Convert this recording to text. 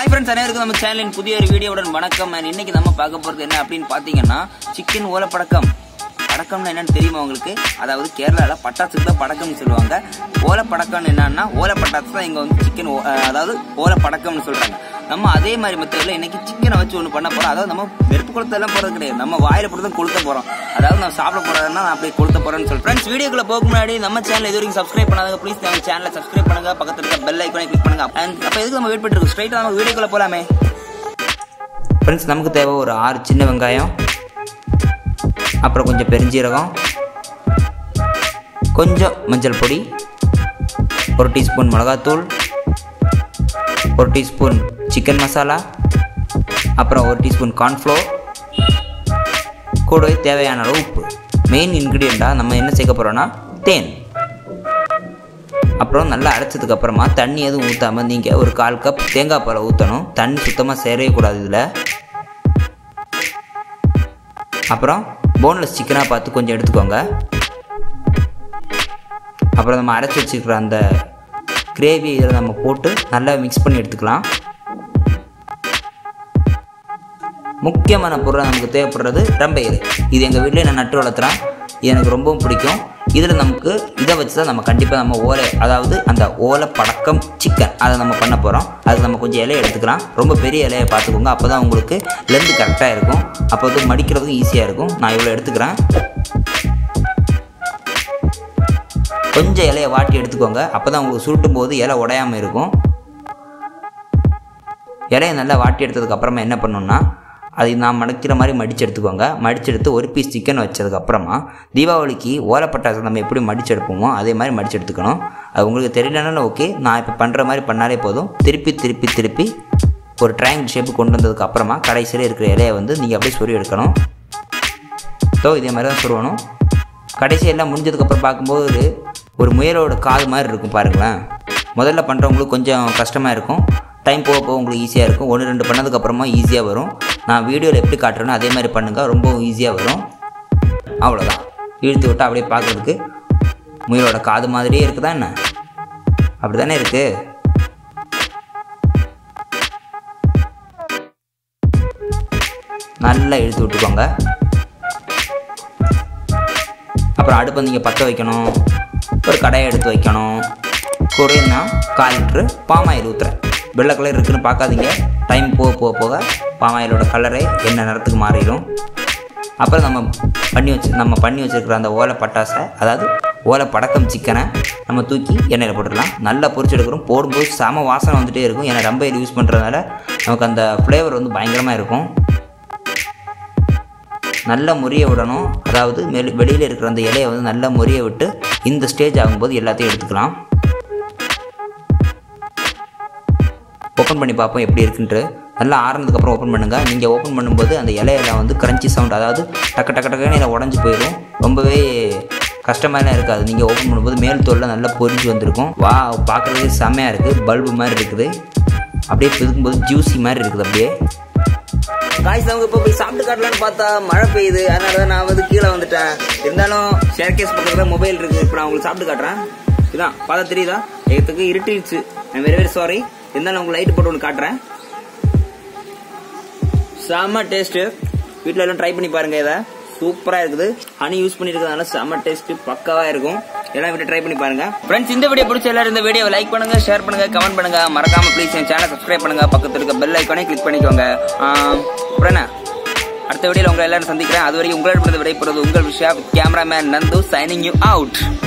hi friends அனைவருக்கும் நம்ம சேனலின் புதிய ஒரு வீடியோவுடன் வணக்கம் and இன்னைக்கு நம்ம பார்க்க போறது என்ன அப்படின்னு பார்த்தீங்கன்னா சிக்கன் ஓலப்படக்கம் படக்கம்னு என்னன்னு தெரியுமா உங்களுக்கு அதாவது கேரளால பட்டாசுக்கு தான் படக்கம்னு சொல்லுவாங்க ஓலப்படக்கம்னு என்னன்னா ஓலப்பட்டாசு தான் இங்க வந்து சிக்கன் அதாவது ஓலப்படக்கம்னு சொல்றாங்க நம்ம அதே மாதிரி மெத்தட்ல இன்னைக்கு சிக்கனை வச்சு ஒன்று பண்ண போறோம் அதாவது நம்ம நெருப்பு கொளுத்தெல்லாம் போறது கிடையாது நம்ம வாயில போட்டு தான் கொளுத்த போறோம் அதாவது நம்ம சாப்பிட போறதுன்னா நான் அப்படியே கொளுத்த போறேன்னு சொல்றேன் ஃப்ரெண்ட்ஸ் வீடியோக்குள்ள போக முன்னாடி நம்ம சேனல் இது வரைக்கும் சப்ஸ்கிரைப் பண்ணாங்க ப்ளீஸ் நம்ம சேனலை சப்ஸ்கிரைப் பண்ணுங்க பக்கத்துல இருக்க பெல் ஐக்கானை கிளிக் பண்ணுங்க அண்ட் அப்ப எதுக்கு நம்ம வெயிட் பண்ணிட்டு இருக்கோம் ஸ்ட்ரைட்டா நம்ம வீடியோக்குள்ள போலாமே ஃப்ரெண்ட்ஸ் நமக்கு தேவை ஒரு ஆறு சின்ன வெங்காயம் அப்புறம் கொஞ்சம் பெருஞ்சீரகம் கொஞ்சம் மஞ்சள் பொடி ஒரு டீஸ்பூன் மிளகாத்தூள் ஒரு டீஸ்பூன் சிக்கன் மசாலா அப்புறம் ஒரு டீஸ்பூன் கார்ன்ஃப்ளோர் கூடவே தேவையான அளவு உப்பு மெயின் இன்க்ரீடியண்ட்டாக நம்ம என்ன சேர்க்க போகிறோன்னா தேன் அப்புறம் நல்லா அரைச்சதுக்கு அப்புறமா தண்ணி எதுவும் ஊற்றாமல் நீங்கள் ஒரு கால் கப் தேங்காய் பாலை ஊற்றணும் தண்ணி சுத்தமாக சேரவே கூடாது இதில் அப்புறம் போன்லெஸ் சிக்கனாக பார்த்து கொஞ்சம் எடுத்துக்கோங்க அப்புறம் நம்ம அரைச்சி வச்சுருக்கிற அந்த கிரேவி இதில் நம்ம போட்டு நல்லா மிக்ஸ் பண்ணி எடுத்துக்கலாம் முக்கியமான பொருள் நமக்கு தேவைப்படுறது ரம்பை இலை இது எங்கள் வீட்டிலே நான் நட்டு வளர்த்துறேன் இது எனக்கு ரொம்பவும் பிடிக்கும் இதில் நமக்கு இதை வச்சு தான் நம்ம கண்டிப்பாக நம்ம ஓலை அதாவது அந்த ஓலை படக்கம் சிக்கன் அதை நம்ம பண்ண போகிறோம் அதுக்கு நம்ம கொஞ்சம் இலையை எடுத்துக்கலாம் ரொம்ப பெரிய இலையை பார்த்துக்கோங்க அப்போ தான் உங்களுக்கு லெந்து கரெக்டாக இருக்கும் அப்போ வந்து மடிக்கிறதுக்கும் ஈஸியாக இருக்கும் நான் இவ்வளோ எடுத்துக்கிறேன் கொஞ்சம் இலையை வாட்டி எடுத்துக்கோங்க அப்போ தான் உங்களுக்கு சுருட்டும் போது இலை உடையாமல் இருக்கும் இலையை நல்லா வாட்டி எடுத்ததுக்கு அப்புறமா என்ன பண்ணணும்னா அது நான் மடிக்கிற மாதிரி மடித்து எடுத்துக்கோங்க மடிச்சு எடுத்து ஒரு பீஸ் சிக்கன் வச்சதுக்கப்புறமா தீபாவளிக்கு ஓலப்பட்டாசு நம்ம எப்படி மடிச்சு எடுப்போமோ அதே மாதிரி மடிச்சு எடுத்துக்கணும் அது உங்களுக்கு தெரியலனாலும் ஓகே நான் இப்போ பண்ணுற மாதிரி பண்ணாலே போதும் திருப்பி திருப்பி திருப்பி ஒரு ட்ரையாங்கிள் ஷேப்பு கொண்டு வந்ததுக்கு அப்புறமா கடைசியில் இருக்கிற இலையை வந்து நீங்கள் அப்படியே சொறி எடுக்கணும் ஸோ இதே மாதிரி தான் சொருவணும் கடைசி எல்லாம் முடிஞ்சதுக்கப்புறம் பார்க்கும்போது ஒரு ஒரு முயலோட காது மாதிரி இருக்கும் பாருங்களேன் முதல்ல பண்ணுறவங்களுக்கு கொஞ்சம் கஷ்டமாக இருக்கும் டைம் போக போக உங்களுக்கு ஈஸியாக இருக்கும் ஒன்று ரெண்டு பண்ணதுக்கப்புறமா ஈஸியாக வரும் நான் வீடியோவில் எப்படி காட்டுறேனோ அதே மாதிரி பண்ணுங்கள் ரொம்பவும் ஈஸியாக வரும் அவ்வளோதான் இழுத்து விட்டு அப்படியே பார்க்குறதுக்கு முயலோட காது மாதிரியே இருக்குதா என்ன அப்படி தானே இருக்குது நல்லா இழுத்து விட்டுக்கோங்க அப்புறம் அடுப்பு நீங்கள் பற்ற வைக்கணும் ஒரு கடையை எடுத்து வைக்கணும் குறையுன்னா கால் லிட்ரு பாமாயில் ஊற்றுறேன் வெள்ளை கலர் இருக்குன்னு பார்க்காதீங்க டைம் போக போக போக பாமாயிலோட கலரே என்ன நிறத்துக்கு மாறிடும் அப்புறம் நம்ம பண்ணி வச்சு நம்ம பண்ணி வச்சுருக்கிற அந்த ஓலை பட்டாசை அதாவது ஓலை படக்கம் சிக்கனை நம்ம தூக்கி எண்ணெயில் போட்டுடலாம் நல்லா பொரிச்சு எடுக்கிறோம் போடும்போது செம வாசனை வந்துகிட்டே இருக்கும் ஏன்னா ரொம்ப யூஸ் பண்ணுறதுனால நமக்கு அந்த ஃப்ளேவர் வந்து பயங்கரமாக இருக்கும் நல்லா முறிய விடணும் அதாவது மெலி வெளியில் இருக்கிற அந்த இலையை வந்து நல்லா முறிய விட்டு இந்த ஸ்டேஜ் ஆகும்போது எல்லாத்தையும் எடுத்துக்கலாம் ஓப்பன் பண்ணி பார்ப்போம் எப்படி இருக்குன்ட்டு நல்லா ஆறுனதுக்கப்புறம் ஓப்பன் பண்ணுங்கள் நீங்கள் ஓப்பன் பண்ணும்போது அந்த இலையெல்லாம் வந்து கிரன்ச்சி சவுண்ட் அதாவது டக்கு டக்கு டக்குன்னு இலை உடஞ்சி போயிடும் ரொம்பவே கஷ்டமாலாம் இருக்காது நீங்கள் ஓப்பன் பண்ணும்போது மேல் தோலில் நல்லா பொரிஞ்சு வந்திருக்கும் வா பார்க்குறதுக்கு செம்மையாக இருக்குது பல்பு மாதிரி இருக்குது அப்படியே பிதுக்கும்போது ஜூஸி மாதிரி இருக்குது அப்படியே காய்ஸ் அவங்க இப்போ போய் சாப்பிட்டு காட்டலான்னு பார்த்தா மழை பெய்யுது அதனால தான் நான் வந்து கீழே வந்துட்டேன் இருந்தாலும் ஷேர்கேஸ் பக்கத்தில் மொபைல் இருக்கு இப்போ நான் உங்களுக்கு சாப்பிட்டு காட்டுறேன் இதான் பார்த்தா தெரியுதா எதுக்கு இருட்டிடுச்சு வெரி வெரி சாரி இருந்தாலும் உங்களுக்கு லைட் போட்டு ஒன்று காட்டுறேன் செம்ம டேஸ்ட்டு வீட்டில் எல்லாம் ட்ரை பண்ணி பாருங்க இதை சூப்பராக இருக்குது ஹனி யூஸ் பண்ணிருக்கிறதுனால செம்ம டேஸ்ட் பக்காவாக இருக்கும் எல்லாம் வீட்டு ட்ரை பண்ணி பாருங்க ஃப்ரெண்ட்ஸ் இந்த வீடியோ பிடிச்ச எல்லாரும் இந்த வீடியோ லைக் பண்ணுங்க ஷேர் பண்ணுங்க கமெண்ட் பண்ணுங்க மறக்காம ப்ளீஸ் என் சேனல் சப்ஸ்கிரைப் பண்ணுங்க பக்கத்துல இருக்க பெல் ஐக்கானே கிளிக் பண்ணிக்கோங்க அப்புறம் என்ன அடுத்த வீடியோல உங்களை எல்லாரும் சந்திக்கிறேன் அது வரைக்கும் உங்களிடம் விடைபெறுவது உங்கள் Vishaya cameraman Nandu signing you out